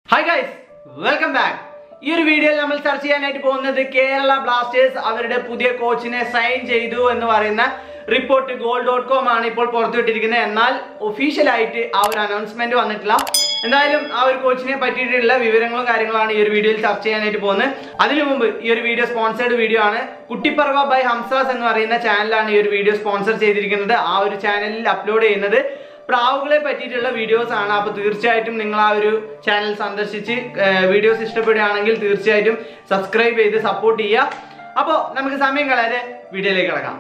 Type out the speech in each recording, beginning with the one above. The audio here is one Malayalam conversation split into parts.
ഹായ് ഗൈസ് വെൽക്കം ബാക്ക് ഈ ഒരു വീഡിയോയിൽ നമ്മൾ ചർച്ച ചെയ്യാനായിട്ട് പോകുന്നത് കേരള ബ്ലാസ്റ്റേഴ്സ് അവരുടെ പുതിയ കോച്ചിനെ സൈൻ ചെയ്തു എന്ന് പറയുന്ന റിപ്പോർട്ട് ഗോൾ ഡോട്ട് കോം ആണ് ഇപ്പോൾ പുറത്തുവിട്ടിരിക്കുന്നത് എന്നാൽ ഒഫീഷ്യലായിട്ട് ആ ഒരു അനൗൺസ്മെന്റ് വന്നിട്ടില്ല എന്തായാലും ആ ഒരു കോച്ചിനെ പറ്റിയിട്ടുള്ള വിവരങ്ങളും കാര്യങ്ങളാണ് ഈ ഒരു വീഡിയോയിൽ ചർച്ച ചെയ്യാനായിട്ട് പോകുന്നത് അതിനു മുമ്പ് ഈ ഒരു വീഡിയോ സ്പോൺസേർഡ് വീഡിയോ ആണ് കുട്ടിപ്പറവ ബൈ ഹംസാസ് എന്ന് പറയുന്ന ചാനലാണ് ഈ ഒരു വീഡിയോ സ്പോൺസർ ചെയ്തിരിക്കുന്നത് ആ ഒരു ചാനലിൽ അപ്ലോഡ് ചെയ്യുന്നത് പ്രാവുകളെ പറ്റിയിട്ടുള്ള വീഡിയോസ് ആണ് അപ്പോൾ തീർച്ചയായിട്ടും നിങ്ങൾ ആ ഒരു ചാനൽ സന്ദർശിച്ച് വീഡിയോസ് ഇഷ്ടപ്പെടുകയാണെങ്കിൽ തീർച്ചയായിട്ടും സബ്സ്ക്രൈബ് ചെയ്ത് സപ്പോർട്ട് ചെയ്യുക അപ്പോൾ നമുക്ക് സമയം കളയാതെ വീഡിയോയിലേക്ക് കിടക്കാം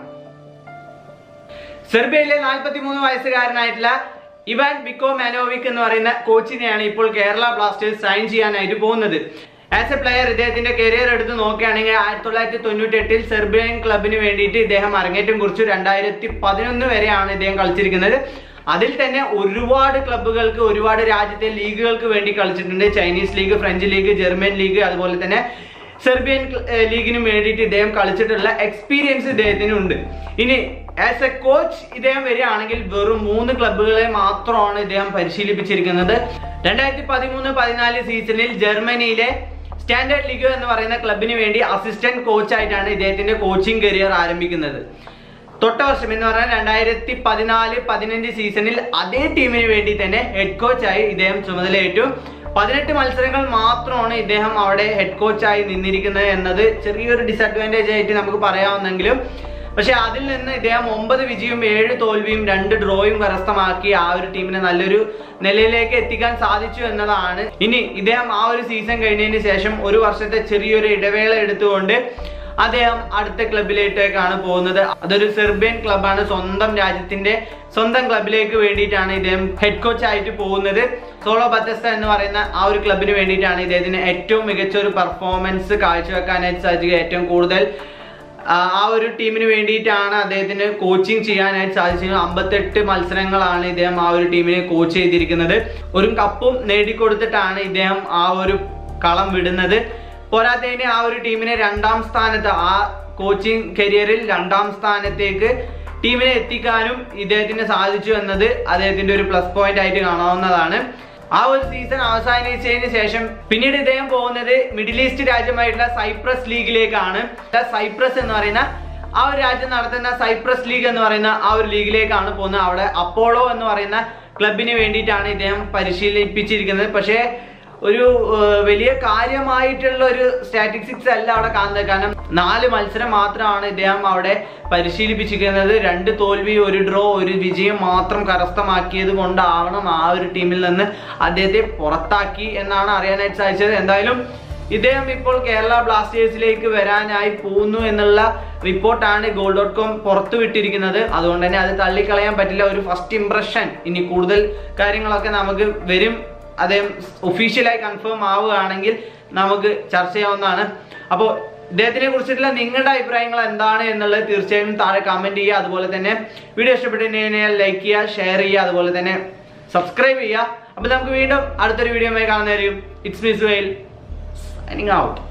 സെർബിയയിലെ 43 വയസ്സുകാരനായിട്ടുള്ള ഇവാൻ വിക്കോ മാനോവിക് എന്ന് പറയുന്ന കോച്ചിനെയാണ് ഇപ്പോൾ കേരള ബ്ലാസ്റ്റേഴ്സ് സൈൻ ചെയ്യാനായിട്ട് പോകുന്നത് ആസ് എ പ്ലെയർ ഇദ്ദേഹത്തിന്റെ കരിയർ എടുത്ത് നോക്കുകയാണെങ്കിൽ ആയിരത്തി തൊള്ളായിരത്തി തൊണ്ണൂറ്റി എട്ടിൽ സെർബിയൻ ക്ലബിന് വേണ്ടിയിട്ട് ഇദ്ദേഹം അരങ്ങേറ്റം കുറിച്ചു രണ്ടായിരത്തി പതിനൊന്ന് വരെയാണ് ഇദ്ദേഹം കളിച്ചിരിക്കുന്നത് അതിൽ തന്നെ ഒരുപാട് ക്ലബ്ബുകൾക്ക് ഒരുപാട് രാജ്യത്തെ ലീഗുകൾക്ക് വേണ്ടി കളിച്ചിട്ടുണ്ട് Chinese league French league German league അതുപോലെ തന്നെ സെർബിയൻ ഏർ ലീഗിനും വേണ്ടിയിട്ട് ഇദ്ദേഹം കളിച്ചിട്ടുള്ള എക്സ്പീരിയൻസ് ഇദ്ദേഹത്തിന് ഉണ്ട് ഇനി ആസ് എ കോച്ച് ഇദ്ദേഹം വരികയാണെങ്കിൽ വെറും മൂന്ന് ക്ലബ്ബുകളെ മാത്രമാണ് ഇദ്ദേഹം പരിശീലിപ്പിച്ചിരിക്കുന്നത് രണ്ടായിരത്തി പതിമൂന്ന് പതിനാല് സീസണിൽ ജർമ്മനിയിലെ സ്റ്റാൻഡേർഡ് ലീഗ് എന്ന് പറയുന്ന ക്ലബിന് വേണ്ടി അസിസ്റ്റന്റ് കോച്ചായിട്ടാണ് ഇദ്ദേഹത്തിന്റെ കോച്ചിങ് കരിയർ ആരംഭിക്കുന്നത് തൊട്ട വർഷം എന്ന് പറഞ്ഞാൽ രണ്ടായിരത്തി പതിനാല് പതിനഞ്ച് സീസണിൽ അതേ ടീമിന് വേണ്ടി തന്നെ ഹെഡ് കോച്ചായി ഇദ്ദേഹം ചുമതലയേറ്റു പതിനെട്ട് മത്സരങ്ങൾ മാത്രമാണ് ഇദ്ദേഹം അവിടെ ഹെഡ് കോച്ചായി നിന്നിരിക്കുന്നത് എന്നത് ചെറിയൊരു ഡിസഡ്വാൻറ്റേജ് ആയിട്ട് നമുക്ക് പറയാവുന്നെങ്കിലും പക്ഷെ അതിൽ നിന്ന് ഇദ്ദേഹം ഒമ്പത് വിജയവും ഏഴ് തോൽവിയും രണ്ട് ഡ്രോയും കരസ്ഥമാക്കി ആ ഒരു ടീമിനെ നല്ലൊരു നിലയിലേക്ക് എത്തിക്കാൻ സാധിച്ചു എന്നതാണ് ഇനി ഇദ്ദേഹം ആ ഒരു സീസൺ കഴിഞ്ഞതിന് ശേഷം ഒരു വർഷത്തെ ചെറിയൊരു ഇടവേള എടുത്തുകൊണ്ട് അദ്ദേഹം അടുത്ത ക്ലബിലേക്കാണ് പോകുന്നത് അതൊരു സെർബിയൻ ക്ലബാണ് സ്വന്തം രാജ്യത്തിന്റെ സ്വന്തം ക്ലബിലേക്ക് വേണ്ടിയിട്ടാണ് ഇദ്ദേഹം ഹെഡ് കോച്ച് ആയിട്ട് പോകുന്നത് സോളോ ബത്തസ്ത എന്ന് പറയുന്ന ആ ഒരു ക്ലബിന് വേണ്ടിയിട്ടാണ് ഇദ്ദേഹത്തിന് ഏറ്റവും മികച്ച ഒരു പെർഫോമൻസ് കാഴ്ചവെക്കാനായിട്ട് സാധിക്കുക ഏറ്റവും കൂടുതൽ ആ ആ ഒരു ടീമിന് വേണ്ടിയിട്ടാണ് അദ്ദേഹത്തിന് കോച്ചിങ് ചെയ്യാനായിട്ട് സാധിച്ചത് അമ്പത്തെട്ട് മത്സരങ്ങളാണ് ഇദ്ദേഹം ആ ഒരു ടീമിനെ കോച്ച് ചെയ്തിരിക്കുന്നത് ഒരു കപ്പും നേടിക്കൊടുത്തിട്ടാണ് ഇദ്ദേഹം ആ ഒരു കളം വിടുന്നത് പോരാത്തതിന് ആ ഒരു ടീമിനെ രണ്ടാം സ്ഥാനത്ത് ആ കോച്ചിങ് കരിയറിൽ രണ്ടാം സ്ഥാനത്തേക്ക് ടീമിനെ എത്തിക്കാനും ഇദ്ദേഹത്തിന് സാധിച്ചു എന്നത് അദ്ദേഹത്തിന്റെ ഒരു പ്ലസ് പോയിന്റ് ആയിട്ട് കാണാവുന്നതാണ് ആ ഒരു സീസൺ അവസാനിച്ചതിന് ശേഷം പിന്നീട് ഇദ്ദേഹം പോകുന്നത് മിഡിൽ ഈസ്റ്റ് രാജ്യമായിട്ടുള്ള സൈപ്രസ് ലീഗിലേക്കാണ് സൈപ്രസ് എന്ന് പറയുന്ന ആ ഒരു രാജ്യം നടത്തുന്ന സൈപ്രസ് ലീഗ് എന്ന് പറയുന്ന ആ ഒരു ലീഗിലേക്കാണ് പോകുന്നത് അവിടെ അപ്പോളോ എന്ന് പറയുന്ന ക്ലബിന് വേണ്ടിയിട്ടാണ് ഇദ്ദേഹം പരിശീലിപ്പിച്ചിരിക്കുന്നത് പക്ഷേ ഒരു ഏർ, വലിയ കാര്യമായിട്ടുള്ള ഒരു സ്റ്റാറ്റിസ്റ്റിക്സ് അല്ല അവിടെ കാണുന്നത് കാരണം നാല് മത്സരം മാത്രമാണ് ഇദ്ദേഹം അവിടെ പരിശീലിപ്പിച്ചിരിക്കുന്നത് രണ്ട് തോൽവി ഒരു ഡ്രോ ഒരു വിജയം മാത്രം കരസ്ഥമാക്കിയത് കൊണ്ടാവണം ആ ഒരു ടീമിൽ നിന്ന് അദ്ദേഹത്തെ പുറത്താക്കി എന്നാണ് അറിയാനായിട്ട് സാധിച്ചത് എന്തായാലും ഇദ്ദേഹം ഇപ്പോൾ കേരള ബ്ലാസ്റ്റേഴ്സിലേക്ക് വരാനായി പോകുന്നു എന്നുള്ള റിപ്പോർട്ടാണ് ഗോൾ ഡോട്ട് കോം പുറത്തുവിട്ടിരിക്കുന്നത് അതുകൊണ്ട് തന്നെ അത് തള്ളിക്കളയാൻ പറ്റില്ല ഒരു ഫസ്റ്റ് ഇംപ്രഷൻ ഇനി കൂടുതൽ കാര്യങ്ങളൊക്കെ നമുക്ക് വരും അദ്ദേഹം ഒഫീഷ്യലായി കൺഫേം ആവുകയാണെങ്കിൽ നമുക്ക് ചർച്ച ചെയ്യാവുന്നതാണ് അപ്പോൾ ഇദ്ദേഹത്തിനെ കുറിച്ചിട്ടുള്ള നിങ്ങളുടെ അഭിപ്രായങ്ങൾ എന്താണ് എന്നുള്ളത് തീർച്ചയായും താഴെ കമന്റ് ചെയ്യുക അതുപോലെ തന്നെ വീഡിയോ ഇഷ്ടപ്പെട്ടുകഴിഞ്ഞാൽ ലൈക്ക് ചെയ്യുക ഷെയർ ചെയ്യുക അതുപോലെ തന്നെ സബ്സ്ക്രൈബ് ചെയ്യുക അപ്പോൾ നമുക്ക് വീണ്ടും അടുത്തൊരു വീഡിയോ കാണുന്നതായിരിക്കും it's miss veil signing out